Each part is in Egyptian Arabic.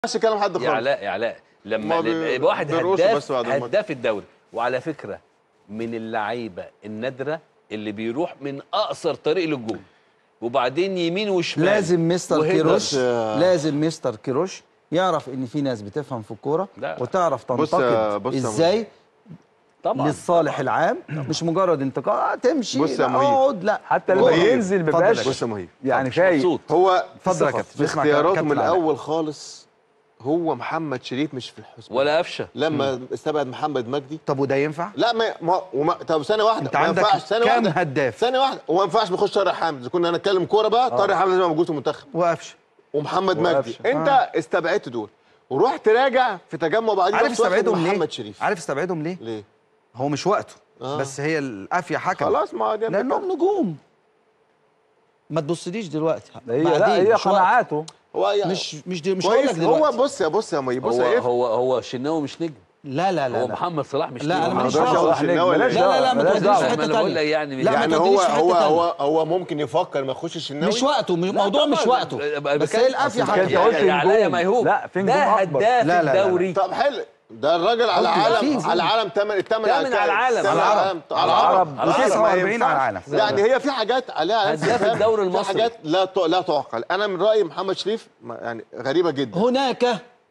ينفعش كلام حد يا خالص علاء يا علاء لما هما بي- يبقى واحد بيرقصوا هداف بس بعد الماتش. هداف الدوري وعلى فكره من اللعيبه النادره اللي بيروح من اقصر طريق للجول وبعدين يمين وشمال لازم مستر وهيدر. كيروش آه. لازم مستر كيروش يعرف ان في ناس بتفهم في الكوره لا. وتعرف بص يا- تنتقد بص يا ازاي طبعا للصالح العام مش مجرد انتقاد آه، تمشي بص يا لا، مهيب. اقعد لا حتى لما كورة. ينزل ما اتفضل يا بقاش باشا. بص يا مهيب يعني مش فايق مبسوط. هو اتفضل يا في كابتن. اسمع اختياراته كابتن من علاء. الاول خالص هو محمد شريف مش في الحسبان ولا قفشه لما استبعد محمد مجدي طب وده ينفع؟ لا ما, ما وما طب ثانيه واحده انت ما عندك ينفعش ثانيه كام واحده هداف؟ ثانيه واحده وما ينفعش نخش طارق حامد اذا كنا هنتكلم كوره بقى طارق حامد لازم يبقى موجود في المنتخب وقفش ومحمد مجدي وقفشه. انت استبعدت دول ورحت راجع في تجمع بعدين عارف نفس واحد استبعدهم ليه؟ محمد شريف عارف استبعدهم ليه؟ ليه؟ هو مش وقته آه. بس هي القافيه حكم خلاص ما دي لانهم نجوم ما تبصليش دلوقتي هي لا بعدين هي مش وقت. قناعاته هو يعني مش مش دي مش هقول لك كويس هو دلوقتي بص يا بص يا مي بص هو يا هو هو شناوي مش نجم لا لا لا هو لا محمد صلاح مش لا، نجم أنا ما ماليش اقدرش دعوة. اقول صلاح نجم. شناوي بلاش لا لا لا ما بلاش توديش في دعوة. حته ما أنا بقول ثانيه لك يعني مش- لا ما يعني توديش هو في حته هو ثانيه هو هو ممكن يفكر ما يخشش الشناوي مش وقته مش- الموضوع مش وقته بس هي القافيه أصل كان حكم أنت قلت يا علاء نجوم. ما يهوب لا، في ده نجوم أكبر. هداف لا، لا، لا، لا. الدوري طب حلو ده الراجل على قصدي العالم في- على العالم تمن الثمن تمن على العالم. على العالم على العرب على العرب. ما و49 ينفعش. على العالم. يعني هي في حاجات عليها هداف استفهام، الدوري في المصري. حاجات لا ت- لا تعقل انا من رايي محمد شريف ما- يعني غريبه جدا هناك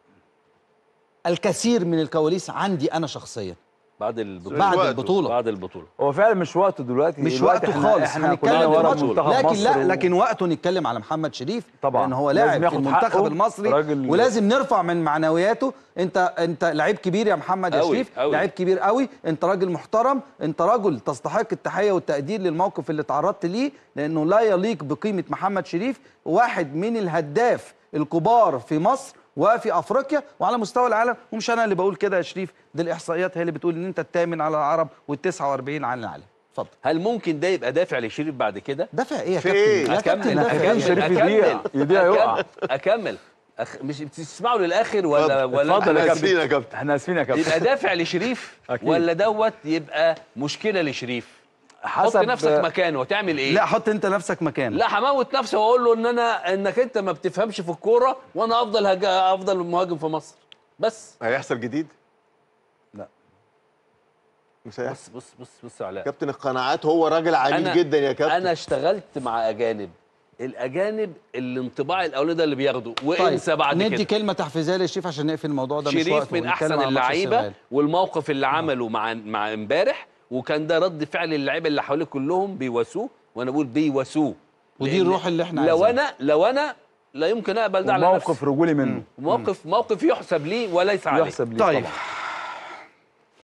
الكثير من الكواليس عندي انا شخصيا بعد البطوله بعد وقته. البطوله بعد البطوله هو فعلا مش وقته دلوقتي مش دلوقتي وقته احنا- خالص احنا كلنا هنتكلم ورا في منتخب لكن مصر لا و- لكن وقته نتكلم على محمد شريف طبعا. لان هو لازم لاعب في ياخد المنتخب حقه. المصري راجل- ولازم نرفع من معنوياته انت انت لعيب كبير يا محمد يا أوي، شريف أوي. لعيب كبير قوي انت راجل محترم انت راجل تستحق التحيه والتقدير للموقف اللي تعرضت ليه لانه لا يليق بقيمه محمد شريف واحد من الهداف الكبار في مصر وفي افريقيا وعلى مستوى العالم ومش انا اللي بقول كده يا شريف دي الاحصائيات هي اللي بتقول ان انت الثامن على العرب وال49 على العالم اتفضل هل ممكن ده يبقى دافع لشريف بعد كده دافع ايه يا في كابتن إيه؟ يا كابتن اكمل دافع كان ايه شريف يضيع يضيع يقع اكمل اكمل أخ... مش بتسمعوا للاخر ولا ولا اتفضل يا احنا اسفين كابتن يا كابتن احنا اسفين يا كابتن يبقى دافع لشريف أكيد. ولا دوت يبقى مشكله لشريف حط حسب- نفسك مكانه هتعمل ايه لا حط انت نفسك مكانه لا هموت نفسي واقول له ان انا انك انت ما بتفهمش في الكوره وانا افضل هج... افضل مهاجم في مصر بس هيحصل جديد لا. مش هيحصل بص بص بص بص يا علاء كابتن القناعات هو راجل عجيب أنا- جدا يا كابتن انا اشتغلت مع اجانب الاجانب الانطباع الاولاني ده اللي بياخده وانسى بعد ندي كده كلمه تحفيزيه لشريف عشان نقفل الموضوع ده مش شريف وقته من ونتكلم احسن على ماتش اللعيبه السنغال. والموقف اللي عمله مع مع امبارح وكان ده رد فعل اللعيبه اللي حواليه كلهم بيواسوه وانا بقول بيواسوه ودي لأن الروح اللي احنا لو عايزينها. انا لو انا لا يمكن اقبل ده على موقف نفسي رجولي منه موقف موقف يحسب لي وليس عليه يحسب ليه طيب طبعا